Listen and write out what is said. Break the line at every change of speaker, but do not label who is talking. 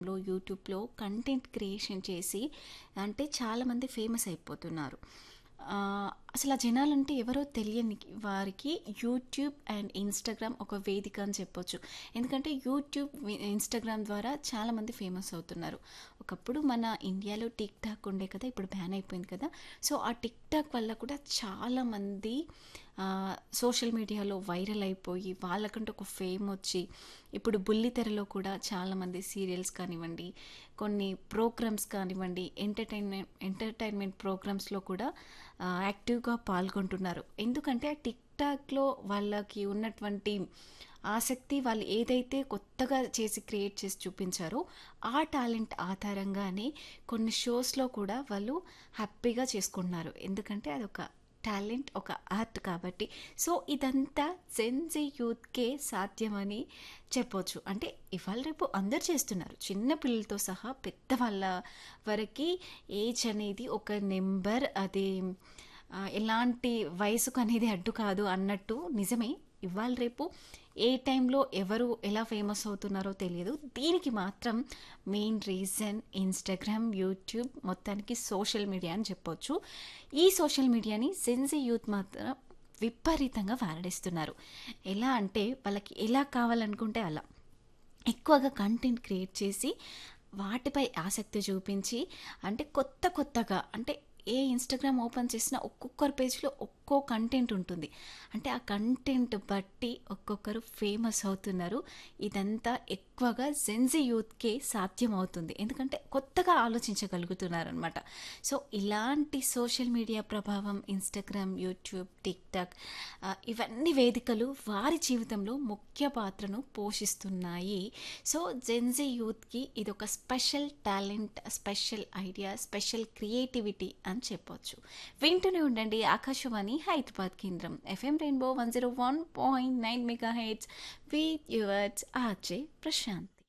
లో యూట్యూబ్లో content creation చేసి అంటే చాలామంది ఫేమస్ అయిపోతున్నారు ఆ, అసలు ఆ జనాలంటే ఎవరో తెలియని వారికి యూట్యూబ్ అండ్ ఇన్స్టాగ్రామ్ ఒక వేదిక అని చెప్పొచ్చు ఎందుకంటే యూట్యూబ్ వి- ఇన్స్టాగ్రామ్ ద్వారా చాలామంది ఫేమస్ అవుతున్నారు ఒకప్పుడు మన ఇండియాలో టిక్ టాక్ ఉండే కదా ఇప్పుడు బ్యాన్ అయిపోయింది కదా సో ఆ టిక్ టాక్ వల్ల కూడా చాలామంది సోషల్ మీడియాలో వైరల్ అయిపోయి వాళ్ళకంటూ ఒక ఫేమ్ వచ్చి ఇప్పుడు బుల్లితెరలో కూడా చాలామంది సీరియల్స్ కానివ్వండి కొన్ని ప్రోగ్రామ్స్ కానివ్వండి ఎంటర్టైన్మెంట్ ఎంటర్టైన్మెంట్ ప్రోగ్రామ్స్లో కూడా ఆ, యాక్టివ్గా పాల్గొంటున్నారు ఎందుకంటే ఆ టిక్ టాక్లో వాళ్ళకి ఉన్నటువంటి ఆసక్తి వాళ్ళు ఏదైతే కొత్తగా చేసి క్రియేట్ చేసి చూపించారో ఆ టాలెంట్ ఆధారంగానే కొన్ని షోస్లో కూడా వాళ్ళు హ్యాపీగా చేసుకుంటున్నారు ఎందుకంటే అదొక టాలెంట్ ఒక ఆర్ట్ కాబట్టి సో ఇదంతా సెన్సీ యూత్కే సాధ్యమని చెప్పొచ్చు అంటే ఇవాళ రేపు అందరు చేస్తున్నారు చిన్న పిల్లలతో సహా పెద్దవాళ్ళ వరకు ఏజ్ అనేది ఒక నెంబర్ అది ఆ, ఎలాంటి వయసుకు అనేది అడ్డు కాదు అన్నట్టు నిజమే ఇవాళ రేపు ఏ టైంలో ఎవరు ఎలా ఫేమస్ అవుతున్నారో తెలియదు దీనికి మాత్రం మెయిన్ రీజన్ ఇన్స్టాగ్రామ్ యూట్యూబ్ మొత్తానికి సోషల్ మీడియా అని చెప్పొచ్చు ఈ సోషల్ మీడియాని సెన్సీ యూత్ మాత్రం విపరీతంగా వారడిస్తున్నారు ఎలా అంటే వాళ్ళకి ఎలా కావాలనుకుంటే అలా ఎక్కువగా కంటెంట్ క్రియేట్ చేసి వాటిపై ఆసక్తి చూపించి అంటే కొత్త కొత్తగా అంటే ఏ ఇన్స్టాగ్రామ్ ఓపెన్ చేసినా ఒక్కొక్కరు పేజ్లో ఒక్కో కంటెంట్ ఉంటుంది అంటే ఆ కంటెంట్ బట్టి ఒక్కొక్కరు ఫేమస్ అవుతున్నారు ఇదంతా ఎక్కువగా జెన్జీ యూత్కే సాధ్యం అవుతుంది ఎందుకంటే కొత్తగా ఆలోచించగలుగుతున్నారు అనమాట సో ఇలాంటి సోషల్ మీడియా ప్రభావం ఇన్స్టాగ్రామ్ యూట్యూబ్ టిక్ టాక్ ఇవన్నీ వేదికలు వారి జీవితంలో ముఖ్య పాత్రను పోషిస్తున్నాయి సో జెన్జీ యూత్కి ఇది ఒక special talent special idea special creativity అని చెప్పొచ్చు వింటూనే ఉండండి ఆకాశవాణి హైదరాబాద్ కేంద్రం FM rainbow one zero one point nine megahertz with yours RJ Prashanth